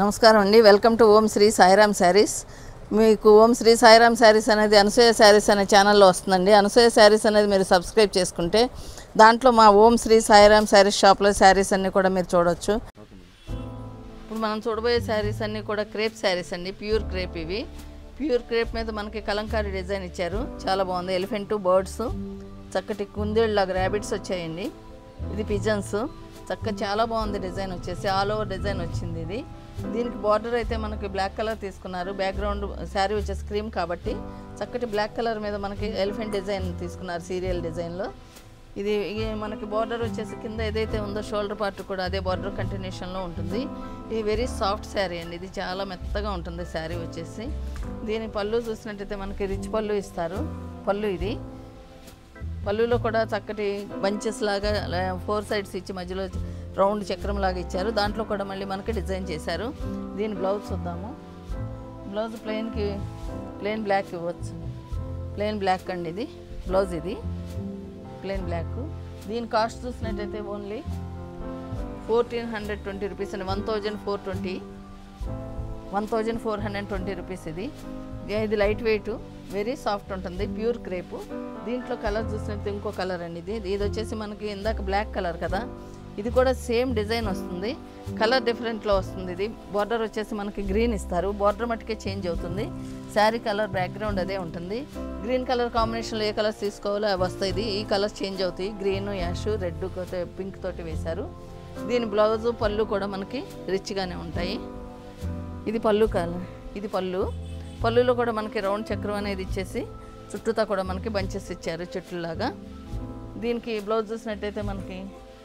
నమస్కారం అండి welcome to Om Sri Sairam sarees మీకు ఓం శ్రీ సాయిరామ్ శారీస్ అనేది అనసూయ శారీస్ అనే ఛానల్లో వస్తుందండి అనసూయ శారీస్ అనేది మీరు సబ్స్క్రైబ్ చేసుకుంటే దాంట్లో మా ఓం శ్రీ సాయిరామ్ శారీస్ షాప్లో శారీస్ అన్నీ కూడా మీరు చూడొచ్చు ఇప్పుడు మనం చూడబోయే శారీస్ అన్నీ కూడా క్రేప్ శారీస్ అండి ప్యూర్ క్రేప్ ఇవి ప్యూర్ క్రేప్ మీద మనకి కలంకారీ డిజైన్ ఇచ్చారు చాలా బాగుంది ఎలిఫెంట్ బర్డ్స్ చక్కటి కుందేళ్ళలాగా ర్యాబిట్స్ వచ్చాయండి ఇది పిజన్స్ చక్క చాలా బాగుంది డిజైన్ వచ్చేసి ఆల్ ఓవర్ డిజైన్ వచ్చింది ఇది దీనికి బార్డర్ అయితే మనకి బ్లాక్ కలర్ తీసుకున్నారు బ్యాక్గ్రౌండ్ శారీ వచ్చేసి క్రీమ్ కాబట్టి చక్కటి బ్లాక్ కలర్ మీద మనకి ఎలిఫెంట్ డిజైన్ తీసుకున్నారు సీరియల్ డిజైన్లో ఇది ఇది మనకి బార్డర్ వచ్చేసి కింద ఏదైతే ఉందో షోల్డర్ పార్ట్ కూడా అదే బార్డర్ కంటిన్యూషన్లో ఉంటుంది ఇది వెరీ సాఫ్ట్ శారీ అండి ఇది చాలా మెత్తగా ఉంటుంది శారీ వచ్చేసి దీని పళ్ళు చూసినట్టయితే మనకి రిచ్ పళ్ళు ఇస్తారు పళ్ళు ఇది పళ్ళులో కూడా చక్కటి బంచెస్ లాగా ఫోర్ సైడ్స్ ఇచ్చి మధ్యలో రౌండ్ చక్రం లాగా ఇచ్చారు దాంట్లో కూడా మళ్ళీ మనకి డిజైన్ చేశారు దీని బ్లౌజ్ చూద్దాము బ్లౌజ్ ప్లెయిన్కి ప్లెయిన్ బ్లాక్ ఇవ్వచ్చు ప్లెయిన్ బ్లాక్ అండి ఇది బ్లౌజ్ ఇది ప్లెయిన్ బ్లాక్ దీని కాస్ట్ చూసినట్టయితే only fourteen hundred twenty rupees అండి one thousand four twenty one thousand four hundred twenty rupees ఇది ఇది లైట్ వెయిట్ వెరీ సాఫ్ట్ ఉంటుంది ప్యూర్ క్రేపు దీంట్లో కలర్ చూసినట్టు ఇంకో కలర్ అండి ఇది ఇది వచ్చేసి మనకి ఇందాక బ్లాక్ కలర్ కదా ఇది కూడా సేమ్ డిజైన్ వస్తుంది కలర్ డిఫరెంట్లో వస్తుంది ఇది బార్డర్ వచ్చేసి మనకి గ్రీన్ ఇస్తారు బార్డర్ మట్టుకే చేంజ్ అవుతుంది శారీ కలర్ బ్యాక్గ్రౌండ్ అదే ఉంటుంది గ్రీన్ కలర్ కాంబినేషన్లో ఏ కలర్స్ తీసుకోవాలో అవి వస్తాయి ఇది ఈ కలర్స్ చేంజ్ అవుతాయి గ్రీన్ యాష్ రెడ్ పింక్ తోటి వేశారు దీని బ్లౌజు పళ్ళు కూడా మనకి రిచ్గానే ఉంటాయి ఇది పళ్ళు కాల ఇది పళ్ళు పళ్ళులో కూడా మనకి రౌండ్ చక్రం అనేది ఇచ్చేసి చుట్టూతా కూడా మనకి బంచెస్ ఇచ్చారు చెట్లులాగా దీనికి బ్లౌజ్ చూసినట్టయితే మనకి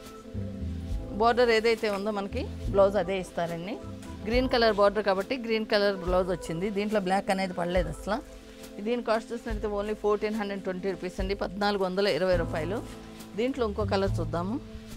బార్డర్ ఏదైతే ఉందో మనకి బ్లౌజ్ అదే ఇస్తారండి గ్రీన్ కలర్ బార్డర్ కాబట్టి గ్రీన్ కలర్ బ్లౌజ్ వచ్చింది దీంట్లో బ్లాక్ అనేది పడలేదు అసలు దీని కాస్ట్ చూసినట్టయితే only fourteen hundred twenty rupees అండి పద్నాలుగు వందల ఇరవై రూపాయలు దీంట్లో ఇంకో కలర్ చూద్దాము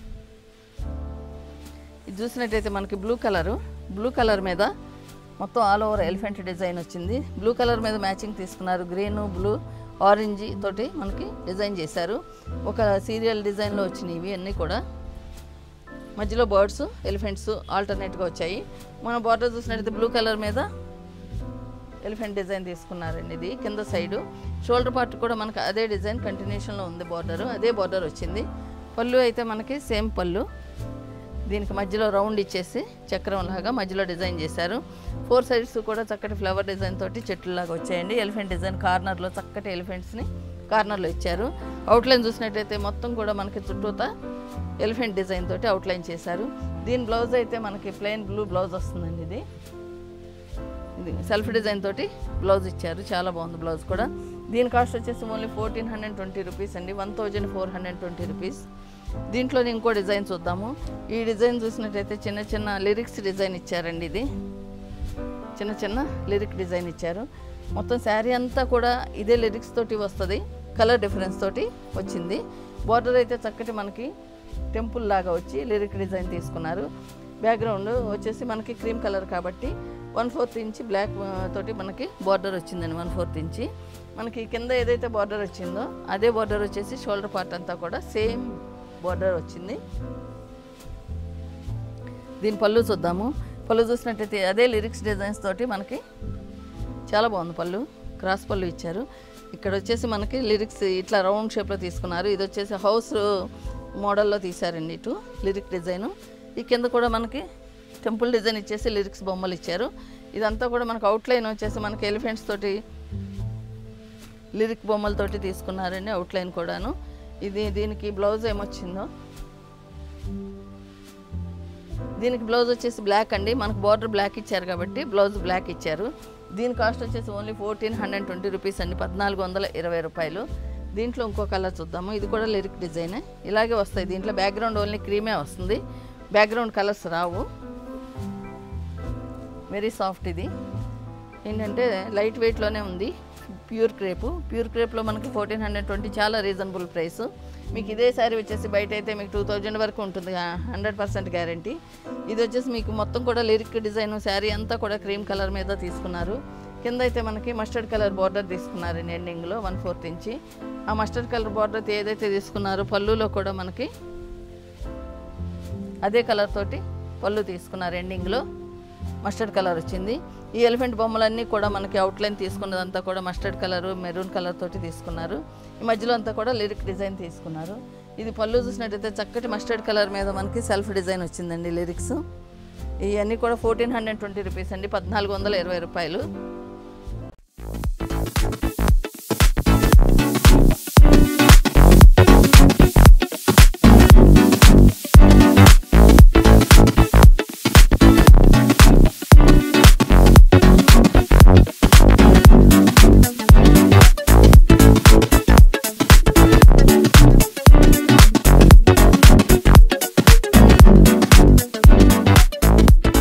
ఇది చూసినట్టయితే మనకి బ్లూ కలరు బ్లూ కలర్ మీద మొత్తం ఆల్ ఓవర్ ఎలిఫెంట్ డిజైన్ వచ్చింది బ్లూ కలర్ మీద మ్యాచింగ్ తీసుకున్నారు గ్రీన్ బ్లూ ఆరెంజ్ తోటి మనకి డిజైన్ చేశారు ఒక సీరియల్ డిజైన్లో వచ్చినాయి ఇవి అన్నీ కూడా మధ్యలో బర్డ్స్ ఎలిఫెంట్స్ ఆల్టర్నేట్గా వచ్చాయి మన బార్డర్ చూసినట్టయితే బ్లూ కలర్ మీద ఎలిఫెంట్ డిజైన్ తీసుకున్నారండి ఇది కింద సైడు షోల్డర్ పార్ట్ కూడా మనకి అదే డిజైన్ కంటిన్యూషన్లో ఉంది బార్డర్ అదే బార్డర్ వచ్చింది పళ్ళు అయితే మనకి సేమ్ పళ్ళు దీనికి మధ్యలో రౌండ్ ఇచ్చేసి చక్రం లాగా మధ్యలో డిజైన్ చేశారు ఫోర్ సైడ్స్ కూడా చక్కటి ఫ్లవర్ డిజైన్ తోటి చెట్లులాగా వచ్చాయండి ఎలిఫెంట్ డిజైన్ కార్నర్లో చక్కటి ఎలిఫెంట్స్ని కార్నర్లో ఇచ్చారు అవుట్లైన్ చూసినట్టయితే మొత్తం కూడా మనకి చుట్టూతా ఎలిఫెంట్ డిజైన్ తోటి అవుట్లైన్ చేశారు దీని బ్లౌజ్ అయితే మనకి ప్లెయిన్ బ్లూ బ్లౌజ్ వస్తుందండి ఇది ఇది సెల్ఫ్ డిజైన్ తోటి బ్లౌజ్ ఇచ్చారు చాలా బాగుంది బ్లౌజ్ కూడా దీని కాస్ట్ వచ్చేసి only fourteen hundred twenty rupees అండి one thousand four hundred twenty rupees దీంట్లోనే ఇంకో డిజైన్ చూద్దాము ఈ డిజైన్ చూసినట్టయితే చిన్న చిన్న లిరిక్స్ డిజైన్ ఇచ్చారండి ఇది చిన్న చిన్న లిరిక్ డిజైన్ ఇచ్చారు మొత్తం శారీ అంతా కూడా ఇదే లిరిక్స్ తోటి వస్తుంది కలర్ డిఫరెన్స్ తోటి వచ్చింది బార్డర్ అయితే చక్కటి మనకి టెంపుల్ లాగా వచ్చి లిరిక్ డిజైన్ తీసుకున్నారు బ్యాక్గ్రౌండ్ వచ్చేసి మనకి క్రీమ్ కలర్ కాబట్టి వన్ ఫోర్త్ ఇంచ్ బ్లాక్ ఆ, తోటి మనకి బార్డర్ వచ్చిందండి వన్ ఫోర్త్ ఇంచి మనకి కింద ఏదైతే బార్డర్ వచ్చిందో అదే బార్డర్ వచ్చేసి షోల్డర్ పార్ట్ అంతా కూడా సేమ్ బార్డర్ వచ్చింది దీని పళ్ళు చూద్దాము పళ్ళు చూసినట్టయితే అదే లిరిక్స్ డిజైన్స్ తోటి మనకి చాలా బాగుంది పళ్ళు క్రాస్ పళ్ళు ఇచ్చారు ఇక్కడ వచ్చేసి మనకి లిరిక్స్ ఇట్లా రౌండ్ షేప్లో తీసుకున్నారు ఇది వచ్చేసి హౌస్ మోడల్లో తీశారండి ఇటు లిరిక్ డిజైను ఈ కింద కూడా మనకి టెంపుల్ డిజైన్ ఇచ్చేసి లిరిక్స్ బొమ్మలు ఇచ్చారు ఇదంతా కూడా మనకు అవుట్లైన్ వచ్చేసి మనకి ఎలిఫెంట్స్ తోటి లిరిక్ బొమ్మలతోటి తీసుకున్నారండి అవుట్లైన్ కూడాను ఇది దీనికి బ్లౌజ్ ఏమొచ్చిందో దీనికి బ్లౌజ్ వచ్చేసి బ్లాక్ అండి మనకు బార్డర్ బ్లాక్ ఇచ్చారు కాబట్టి బ్లౌజ్ బ్లాక్ ఇచ్చారు దీని కాస్ట్ వచ్చేసి only fourteen hundred twenty rupees అండి పద్నాలుగు వందల ఇరవై రూపాయలు దీంట్లో ఇంకో కలర్ చూద్దాము ఇది కూడా లిరిక్ డిజైనే ఇలాగే వస్తాయి దీంట్లో బ్యాక్గ్రౌండ్ ఓన్లీ క్రీమే వస్తుంది బ్యాక్గ్రౌండ్ కలర్స్ రావు వెరీ సాఫ్ట్ ఇది ఏంటంటే లైట్ వెయిట్లోనే ఉంది ప్యూర్ క్రేపు ప్యూర్ క్రేప్లో మనకి ఫోర్టీన్ హండ్రెడ్ ట్వంటీ చాలా రీజనబుల్ ప్రైస్ మీకు ఇదే శారీ వచ్చేసి బయట అయితే మీకు టూ థౌజండ్ వరకు ఉంటుంది హండ్రెడ్ పర్సెంట్ గ్యారంటీ ఇది వచ్చేసి మీకు మొత్తం కూడా లిరిక్ డిజైన్ శారీ అంతా కూడా క్రీమ్ కలర్ మీద తీసుకున్నారు కింద అయితే మనకి మస్టర్డ్ కలర్ బార్డర్ తీసుకున్నారు ఎండింగ్లో వన్ ఫోర్త్ ఇంచి ఆ మస్టర్డ్ కలర్ బార్డర్ ఏదైతే తీసుకున్నారో పళ్ళులో కూడా మనకి అదే కలర్ తోటి పళ్ళు తీసుకున్నారు ఎండింగ్లో మస్టర్డ్ కలర్ వచ్చింది ఈ ఎలిఫెంట్ బొమ్మలన్నీ కూడా మనకి అవుట్లైన్ తీసుకున్నదంతా కూడా మస్టర్డ్ కలర్ మెరూన్ కలర్ తోటి తీసుకున్నారు ఈ మధ్యలో అంతా కూడా లిరిక్ డిజైన్ తీసుకున్నారు ఇది పళ్ళు చూసినట్టయితే చక్కటి మస్టర్డ్ కలర్ మీద మనకి సెల్ఫ్ డిజైన్ వచ్చిందండి లిరిక్స్ ఇవన్నీ కూడా ఫోర్టీన్ హండ్రెడ్ ట్వంటీ రూపీస్ అండి పద్నాలుగు వందల ఇరవై రూపాయలు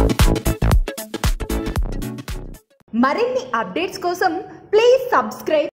మరిన్ని అప్డేట్స్ కోసం ప్లీజ్ సబ్స్క్రైబ్